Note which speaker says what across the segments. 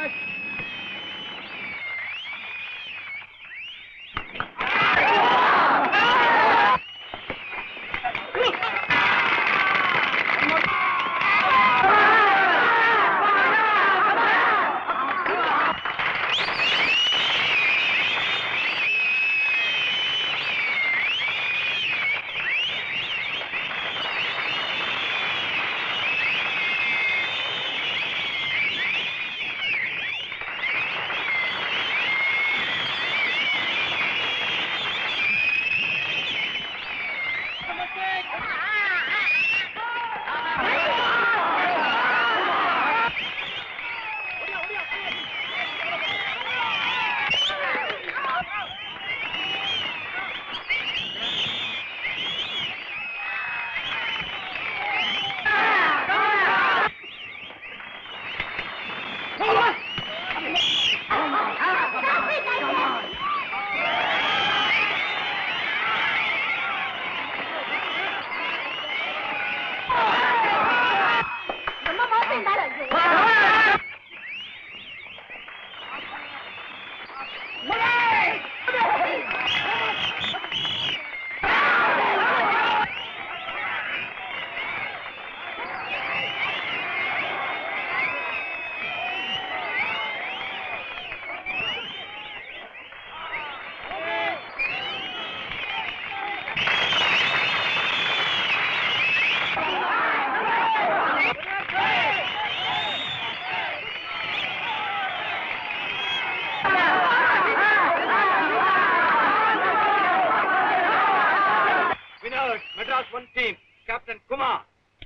Speaker 1: Winners, Madras 1 team, Captain Kumar.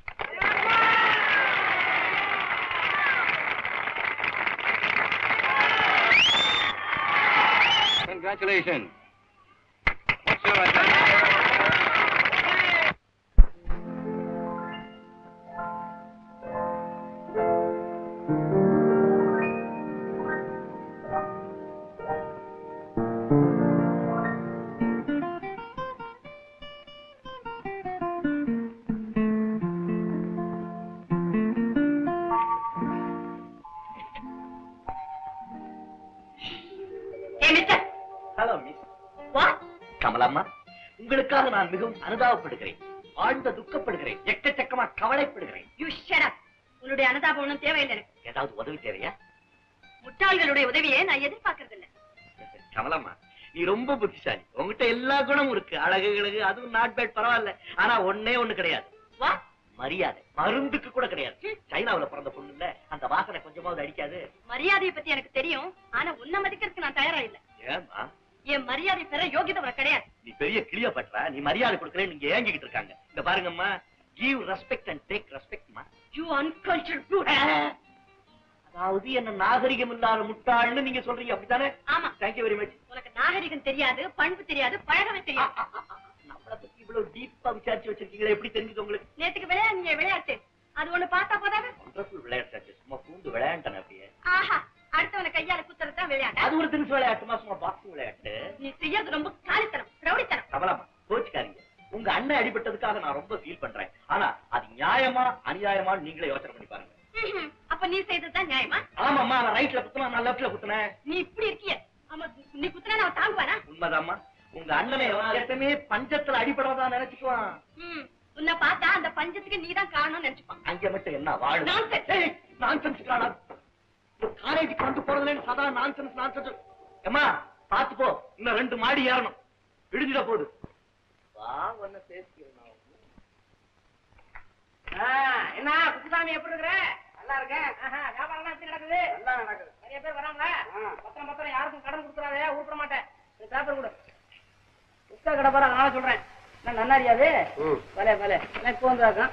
Speaker 1: Congratulations. What's your address?
Speaker 2: ஏ mister
Speaker 3: hello miss
Speaker 2: what
Speaker 3: கமலம்மா உங்களுக்காக நான் மிகவும் அனுதாபப்படுகிறேன் ஆழ்ந்த துக்கப்படுகிறேன் எக்கச்சக்கமா கவலைப்படுகிறேன்
Speaker 2: யூ ஷட் அப் உன்னுடைய அனுதாபம் ஒன்றும் தேவையில்லை எனக்கு
Speaker 3: ஏதாவது உதவி தேவையா
Speaker 2: முட்டாள்களுடைய உதவியை நான் எதிர்பார்க்கறது இல்ல
Speaker 3: கமலம்மா நீ ரொம்ப புத்திசாலி உங்ககிட்ட எல்லா குணமும் இருக்கு அழகு கிழகு அதுவும் நாட் பேட் பரவாயில்ல ஆனா ஒண்ணே ஒண்ணு கிடையாது
Speaker 2: வாட்
Speaker 3: மரியாதை மருந்துக்கு கூட கிடையாது சைனாவுல பிறந்த பொண்ணு இல்ல அந்த வாசனை கொஞ்சமாவது அடிக்காது
Speaker 2: மரியாதையை பத்தி எனக்கு தெரியும் ஆனா உன்னை மதிக்கிறதுக்கு நான் தயாரா இல்ல
Speaker 3: ஏமா
Speaker 2: என் மரியாதை பெற யோகியதை உனக்கு கிடையாது
Speaker 3: நீ பெரிய கிளிய பற்றா நீ மரியாதை கொடுக்கறேன்னு நீங்க ஏங்கிக்கிட்டு இருக்காங்க இந்த பாருங்கம்மா கிவ் ரெஸ்பெக்ட் அண்ட் டேக் ரெஸ்பெக்ட்மா
Speaker 2: யூ அன்கல்ச்சர் ப்ரூட்
Speaker 3: அதாவது என்ன நாகரிகம் இல்லாத முட்டாள்னு நீங்க சொல்றீங்க அப்படித்தானே
Speaker 2: ஆமா
Speaker 3: தேங்க்யூ வெரி மச்
Speaker 2: உனக்கு நாகரிகம் தெரியாது பண்பு தெரியாது பழகவே தெரியாது
Speaker 3: நம்மள பத்தி இவ்வளவு டீப்பா விசாரிச்சு வச்சிருக்கீங்களே எப்படி தெரிஞ்சது உங்களுக்கு
Speaker 2: நேத்துக்கு விளையாடுங்க விளையாட்டு அது ஒண்ணு பார்த்தா போதாது
Speaker 3: ஒண்டர்ஃபுல் விளையாட்டு சும்மா பூந்து விளையாண்டன அப்படியே
Speaker 2: ஆஹா அடுத்தவனை கையால குத்துறது தான் விளையாட்டு
Speaker 3: அது ஒரு தினசு விளையாட்டுமா சும்மா பாக்ஸிங் விளையாட்டு
Speaker 2: நீ செய்யறது ரொம்ப காலித்தனம் ரவுடித்தனம்
Speaker 3: கமலமா கோச்சுக்காதீங்க உங்க அண்ணன் அடிபட்டதுக்காக நான் ரொம்ப ஃபீல் பண்றேன் ஆனா அது நியாயமா அநியாயமான்னு நீங்களே யோசனை பண்ணி பாருங்க
Speaker 2: ம்ஹும். அப்ப நீ செய்ததுதான் நியாயமா
Speaker 3: ஆமாம்மா நான் ரைட்ல குத்துனா நான் லெஃப்ட்ல குத்துனேன்
Speaker 2: நீ இப்படி இருக்கிய ஆமா நீ குத்துனா நான் தாங்குவானா
Speaker 3: உண்மைதாம்மா உங்க அண்ணனை எப்பவுமே பஞ்சத்துல அடிபடாதா நினைச்சுக்குவான்
Speaker 2: ம் உன்னை பார்த்தா அந்த பஞ்சத்துக்கு நீதான் காரணம்னு நினைச்சுப்பான்
Speaker 3: அங்க மட்டும் என்ன வாழ
Speaker 2: Nonsense.
Speaker 3: நான்சென்ஸ் காலேஜுக்கு வந்து போறதுல சதா நான்சென்ஸ் நான்சென்ஸ் ஏமா பாத்து போ இன்னும் ரெண்டு மாடி ஏறணும் இடிஞ்சிட போகுது வா ஒன்ன பேசிக்கிறேன்
Speaker 4: என்ன குப்புசாமி எப்படி இருக்கிற நல்லா இருக்கேன் வியாபாரம் எப்படி நடக்குது நல்லா நடக்குது நிறைய பேர் வராங்களா பத்திரம் பத்திரம் யாருக்கும் கடன் கொடுத்துறாதே உருப்பிட மாட்டேன் பேப்பர் கொடு புத்தக கடை பாரு அதனால சொல்றேன் என்ன நன்னாரியாது பலே பலே எல்லாம் இப்போ வந்தாக்கம்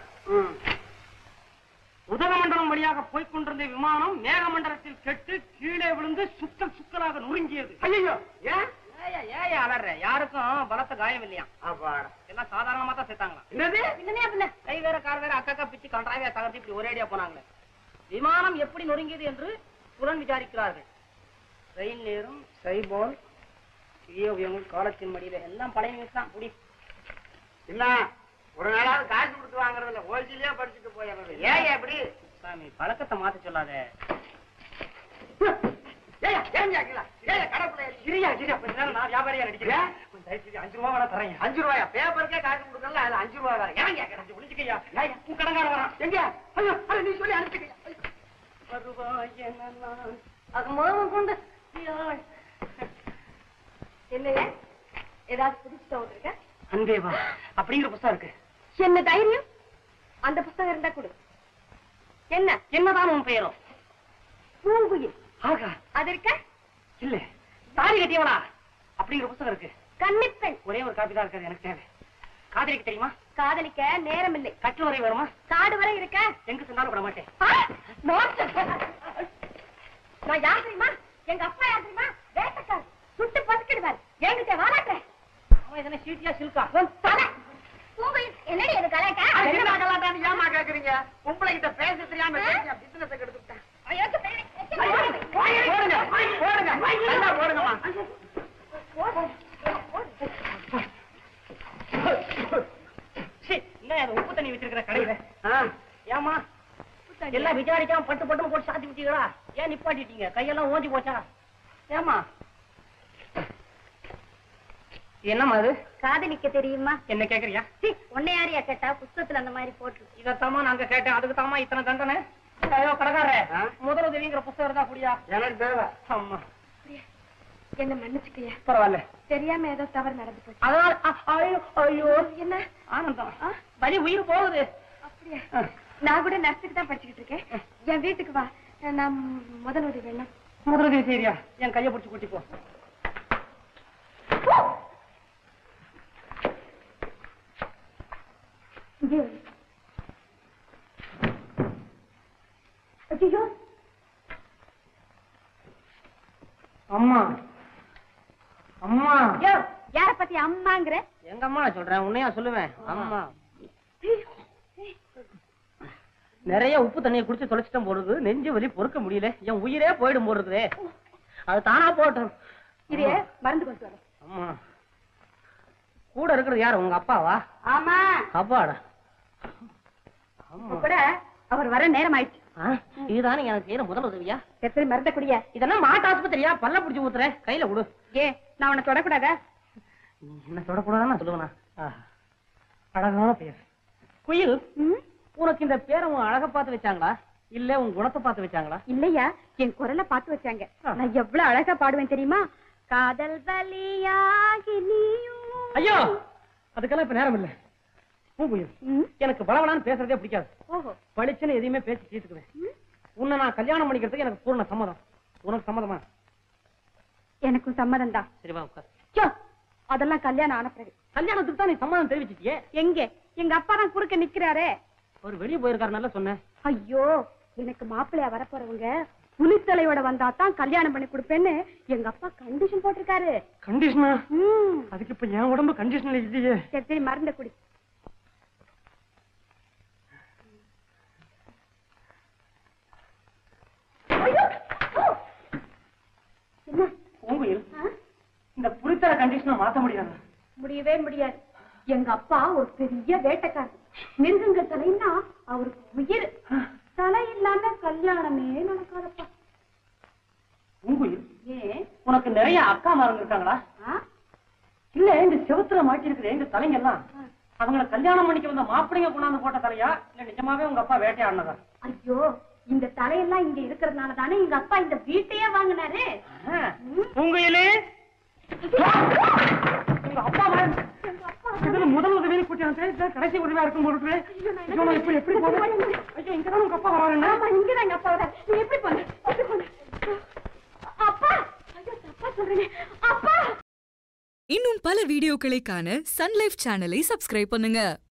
Speaker 4: உதகமண்டலம் வழியாக போய்க் கொண்டிருந்த விமானம் மேகமண்டலத்தில் கெட்டு கீழே விழுந்து சுக்கல் சுக்கலாக நொறுங்கியது ஐயோ ஏன் ஏயா ஏயா அலற யாருக்கும் பலத்த காயம் இல்லையா எல்லாம் சாதாரணமா தான் சேர்த்தாங்களாம் என்னது
Speaker 2: என்னனே பின்ன
Speaker 4: கை வேற கார் வேற அக்கா பிச்சு கண்டாவே தகர்த்து இப்படி ஒரேடியா போனாங்களே விமானம் எப்படி நொறுங்கியது என்று புலன் விசாரிக்கிறார்கள் ரயில் நேரம் சைபோல் வியோவியங்கள் காலத்தின் மடியில எல்லாம் பழைய நியூஸ் தான் புடி
Speaker 5: என்ன ஒரு நாளாவது காசு கொடுத்து வாங்குறது இல்ல ஹோல்சேலே படிச்சுட்டு போயிடுறது ஏன் எப்படி
Speaker 4: சாமி பழக்கத்தை மாத்த சொல்லாத
Speaker 5: இறங்கி ஆக்கலாம் ஏய் கடப்புல
Speaker 3: சரியா சரியா கொஞ்ச நேரம் நான் வியாபாரியா நடிக்கிறேன் கொஞ்சம் தயவு செய்து அஞ்சு ரூபா வேணா தரேன்
Speaker 5: அஞ்சு ரூபாயா பேப்பருக்கே காசு கொடுக்கல அதுல அஞ்சு ரூபாய் வேற இறங்கி ஆக்கலாம்
Speaker 3: கொஞ்சம் ஒளிஞ்சுக்கையா ஏய், உன் கடங்கார வரான்
Speaker 5: எங்க ஐயோ அதை நீ சொல்லி அனுப்பிச்சுக்க
Speaker 3: கொண்டு
Speaker 2: என்னையா ஏதாவது புதுசு வந்திருக்க
Speaker 3: அன்பே வா அப்படிங்கிற புஸ்தகம் இருக்கு
Speaker 2: என்ன தைரியம் அந்த புஸ்தகம் இருந்தா கொடு என்ன
Speaker 3: என்னதான் உன் பெயரோ
Speaker 2: பூங்குயில்
Speaker 3: ஆகா
Speaker 2: அது இருக்க
Speaker 3: இல்ல தாலி கட்டியவனா அப்படிங்கிற புஸ்தகம் இருக்கு
Speaker 2: கன்னிப்பெண்
Speaker 3: ஒரே ஒரு காப்பி தான் இருக்காது எனக்கு தேவை காதலிக்க தெரியுமா
Speaker 2: காதலிக்க நேரம் இல்லை
Speaker 3: கட்டு வரை வேணுமா
Speaker 2: காடு வரை இருக்க
Speaker 3: எங்க சொன்னாலும் விட மாட்டேன்
Speaker 2: ஆ, நோட்டு. நான் யார் தெரியுமா எங்க அப்பா யார் தெரியுமா வேட்டக்கார் சுட்டு பதுக்கிடுவார் என்கிட்ட வாராட்டேன்
Speaker 3: அவன் இதனை சீட்டியா சில்கா
Speaker 2: உன் தலை பூங்குயில் என்னடி அது கலாட்டா
Speaker 5: என்ன கலாட்டான்னு ஏமா கேக்குறீங்க உங்களை கிட்ட பேச தெரியாம பிசினஸ் கெடுத்துட்டேன்
Speaker 2: ஐயோ,
Speaker 5: போடுங்க போடுங்க நல்லா போடுங்கம்மா
Speaker 3: சீ, என்ன அது உப்பு தண்ணி வச்சிருக்கிற கடையில
Speaker 5: ஆ,
Speaker 3: ஏமா எல்லாம் விசாரிக்காம பட்டு பட்டு போட்டு சாத்தி விட்டீங்களா ஏன் நிப்பாட்டிட்டீங்க கையெல்லாம் ஓஞ்சி போச்சா ஏமா என்னம்மா அது
Speaker 2: காதலிக்க தெரியுமா
Speaker 3: என்ன கேக்குறியா
Speaker 2: சீ, உன்னை யாரையா கேட்டா புஸ்தகத்துல அந்த மாதிரி போட்டு
Speaker 3: இதத்தாமா நாங்க கேட்டேன் அதுக்கு தாமா இத்தனை தண்டனை ஐயோ கடைக்காரே
Speaker 5: ஆ?
Speaker 3: முதலுதவிங்கிற புஸ்தகம் இருந்தா குடியா
Speaker 5: எனக்கு தேவை
Speaker 3: ஆமா
Speaker 2: என்ன மன்னிச்சுக்கையா
Speaker 3: பரவாயில்ல
Speaker 2: தெரியாம ஏதோ தவறு நடந்து போச்சு
Speaker 3: அதனால அ- ஐயோ ஐயோ
Speaker 2: என்ன
Speaker 3: ஆனந்தம்
Speaker 2: ஆ?
Speaker 3: வலி உயிர் போகுது
Speaker 2: அப்படியா நான் கூட நர்ஸுக்கு தான் படிச்சுக்கிட்டு இருக்கேன் என் வீட்டுக்கு வா நான் முதல் உதவி வேணும்
Speaker 3: முதலுதவி சரியா என் கையை பிடிச்சு கூட்டி போ
Speaker 2: இங்கே வை. ஐயோ
Speaker 3: அம்மா அம்மா
Speaker 2: யோ யார பத்தி அம்மாங்கிற
Speaker 3: எங்க அம்மா சொல்றேன் உன்னையா சொல்லுவேன் அம்மா நிறைய உப்பு தண்ணியை குடிச்சு தொலைச்சிட்டம் போடுது நெஞ்சு வலி பொறுக்க முடியல என் உயிரே போயிடும் போடுறதே அது தானா போட்டும்
Speaker 2: இது மருந்து கொண்டு வர
Speaker 3: அம்மா கூட இருக்கிறது யாரு உங்க அப்பாவா
Speaker 2: ஆமா
Speaker 3: அப்பாடா
Speaker 2: இப்ப
Speaker 3: ஆமா
Speaker 2: கூட அவர் வர நேரம் ஆயிடுச்சு
Speaker 3: ஆ, இதுதானே எனக்கு செய்யற முதல் உதவியா
Speaker 2: எத்தனை மருந்த குடிய
Speaker 3: இதெல்லாம் மாட்டு ஆஸ்பத்திரியா பல்ல பிடிச்சு ஊத்துறேன் கையில கொடு
Speaker 2: ஏ நான் உன்னை தொடக்கூடாதா
Speaker 3: நீ என்ன தொடக்கூடாதுன்னு சொல்லுவேனா ஆஹா. அழகான பெயர் குயில்
Speaker 2: ம்?
Speaker 3: உனக்கு இந்த பேரை உன் அழக பார்த்து வச்சாங்களா இல்ல உன் குணத்தை பார்த்து வச்சாங்களா
Speaker 2: இல்லையா என் குரலை பார்த்து வச்சாங்க
Speaker 3: ஆ.
Speaker 2: நான் எவ்வளவு அழகா பாடுவேன் தெரியுமா காதல் வலியாகி நீயும்
Speaker 3: ஐயோ அதுக்கெல்லாம் இப்ப நேரம் இல்ல பூங்குயில்
Speaker 2: ம்?
Speaker 3: எனக்கு பலவனான்னு பேசுறதே பிடிக்காது
Speaker 2: ஓஹோ
Speaker 3: பளிச்சுன்னு எதையுமே பேசி தீர்த்துக்குவேன்
Speaker 2: ம்?
Speaker 3: உன்னை நான் கல்யாணம் பண்ணிக்கிறதுக்கு எனக்கு பூர்ண சம்மதம் உனக்கு சம்மதமா
Speaker 2: எனக்கும் சம்மதம் தான்
Speaker 3: சரி வா உட்கார்
Speaker 2: ச்சோ, அதெல்லாம் கல்யாணம் ஆன பிறகு
Speaker 3: கல்யாணத்துக்கு தான் நீ சம்மதம் தெரிவிச்சிட்டியே
Speaker 2: எங்க எங்க அப்பா தான் குறுக்க நிக்கிறாரே
Speaker 3: அவர் வெளியே போயிருக்காருனால சொன்னேன்
Speaker 2: ஐயோ எனக்கு மாப்பிள்ளையா வரப்போறவங்க புலித்தலையோட வந்தா தான் கல்யாணம் பண்ணி கொடுப்பேன்னு எங்க அப்பா கண்டிஷன் போட்டிருக்காரு
Speaker 3: கண்டிஷனா
Speaker 2: ம்.
Speaker 3: அதுக்கு இப்ப என் உடம்பு கண்டிஷன்ல இல்லையே
Speaker 2: சரி சரி மருந்த குடி ஐயோ! ஓ! என்ன
Speaker 3: பூங்குயில்
Speaker 2: ஆ?
Speaker 3: இந்த புரித்தர கண்டிஷனை மாத்த முடியாது
Speaker 2: முடியவே முடியாது எங்க அப்பா ஒரு பெரிய வேட்டைக்காரர் மிருகங்கள் தலைன்னா அவருக்கு உயிர் தலை இல்லாம கல்யாணமே நடக்காதப்பா
Speaker 3: பூங்குயில்
Speaker 2: ஏன்
Speaker 3: உனக்கு நிறைய அக்கா மாருங்க இருக்காங்களா
Speaker 2: ஆ?
Speaker 3: இல்ல இந்த செவுத்துல மாட்டி இருக்கிற இந்த தலைங்க எல்லாம் அவங்கள கல்யாணம் பண்ணிக்க வந்த மாப்பிள்ளைங்க கொண்டாந்து போட்ட தலையா இல்ல நிஜமாவே உங்க அப்பா வேட்டையாடினதா
Speaker 2: ஐயோ இந்த தலையெல்லாம் இங்க இருக்கிறதுனால தானே எங்க அப்பா இந்த வீட்டையே வாங்கினாரு
Speaker 3: பூங்குயிலே உங்க அப்பா மேல இதுல முதல் உதவியை கூட்டி வந்து கடைசி உதவியா இருக்கும் போது ஐயோ நான் இப்படி எப்படி போறேன் ஐயோ இங்கதான் உங்க அப்பா வராருங்க
Speaker 2: ஆமா இங்கதான் எங்க அப்பா வராரு. நீ எப்படி போன எப்படி போன அப்பா ஐயோ தப்பா சொல்றீங்க அப்பா
Speaker 6: இன்னும் பல வீடியோக்களை காண சன் லைஃப் சேனலை சப்ஸ்கிரைப் பண்ணுங்க